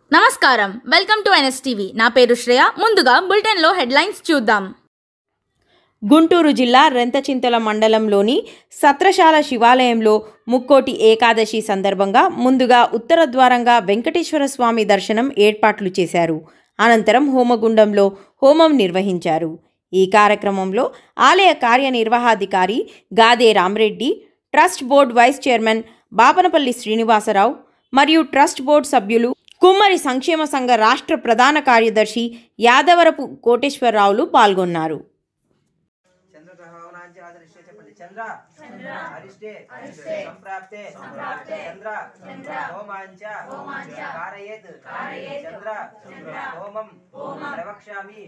నమస్కారం welcome to NSTV నా పేరు శ్రేయ ముందుగా బులెటిన్లో హెడ్లైన్స్ చూద్దాం గుంటూరు జిల్లా రెంతచింతల మండలంలోని సత్రశాల శివాలయంలో ముక్కోటి ఏకాదశి సందర్భంగా ముందుగా ఉత్తర ద్వారంగా వెంకటేశ్వర స్వామి దర్శనం ఏర్పాట్లు చేశారు అనంతరం హోమగుండంలో హోమం నిర్వహించారు ఈ కార్యక్రమంలో ఆలయ కార్యనిర్వహాధికారి Gade Ramareddy trust board vice chairman Bapanapalli Srinivasarao మరియు ట్రస్ట్ బోర్డు సభ్యులు కుమ్మరి సంక్షేమ సంఘ రాష్ట్ర ప్రధాన కార్యదర్శి యాదవరపు కోటేశ్వరరావులు పాల్గొన్నారు చంద్రగ్రహణాంచి ఆదరిష్టే చెప్పండి చంద్ర హరిష్టే సంప్రాప్తే చంద్ర హోమాంచ కారయేత్ చంద్ర హోమం ప్రవక్ష్యామి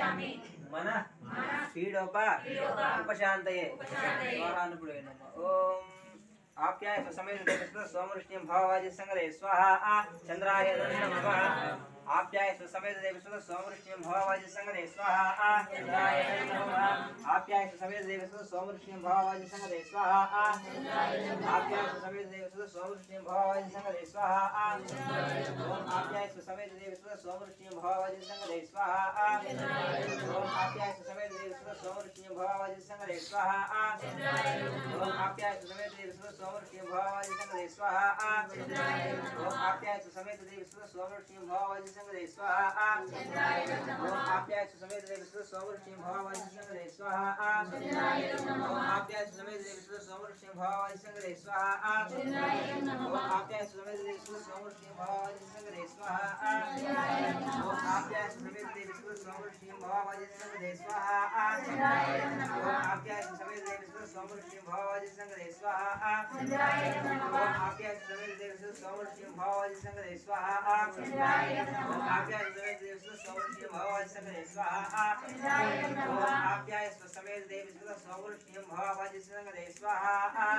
మన పీడోప ఉపశాంతయే స్వాహానుకుడే నమః ఓం ఆప్యాయ సుసమేత సోమృష్ణ్యం భావవాజి సంగరే స్వాహా చంద్రాయ నమః ఆప్యాయ సుసమేత దేవస్వ సోమృష్ణ్యం భావవాజి సంగరే స్వాహా చంద్రాయ నమః ఆప్యాయ సుసమేత దేవస్వ సోమృష్ణ్యం భావవాజి సంగరే స్వాహా ఆప్యాయ సుసమేత దేవస్వ సోమృష్ణ్యం భావవాజి సంగరే స్వాహా ఓం ఆప్యాయ సుసమేత దేవస్వ సోమృష్ణ్యం భావవాజి సంగరే స్వాహా ఓం ఆప్యాయ సుసమేత దేవస్వ సోమృష్ణ్యం భావవాజి సంగరే స్వాహా ఓం ఆప్యాయ సుసమేత దేవస్వ సోమృష్ణ్యం భావవాజి సంగరే స్వాహా ఓం ఆప్యాయ సుసమేత దేవస్వ సోమృష్ణ్యం భావవాజి సంగరే స్వాహా ఓం ఆప్యాయ సుసమేత దేవస్వ సోమృష్ణ్యం భావవాజి సంగరే స్వాహా ఓం ఆప్యాయ సుసమేత దేవస్వ సోమృష్ణ్యం భావవాజి సంగరే స్వాహా ఓం ఆప్యాయ సుసమేత దేవస్వ సోమృష్ణ్యం భావవాజి సంగరే స్వాహా ఓం ఆప్యాయ సుసమేత దేవస్వ సోమృష్ణ్యం భావవాజి సంగరే స్వాహా ఓం ఆప్యాయ సుసమేత దేవస్వ సోమృష్ణ్యం భావవాజి సంగరే స్వాహా ఓం ఆప్యాయ సుసమేత దేవస్వ సోమృష్ణ్యం భావవాజి సంగరే స్వాహా ఓం ఆప్యాయ సుసమేత దేవస్వ సోమృష్ణ్యం భావవాజి సంగరే స్వాహా ఓం ఆప్యాయ సుసమేత దేవస్వ సోమృష్ణ్యం భావవాజి సంగరే స్వాహా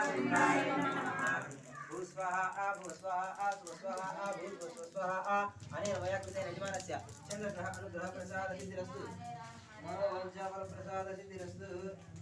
భూస్వాహ భూస్వాహ స్వస్వాహ భూస్వస్వాహ అనేన వయాకృతే యజమానస్య చంద్రగ్రహ అనుగ్రహ ప్రసాద సిద్ధిరస్తు మనోవంచాఫల ప్రసాద సిద్ధిరస్తు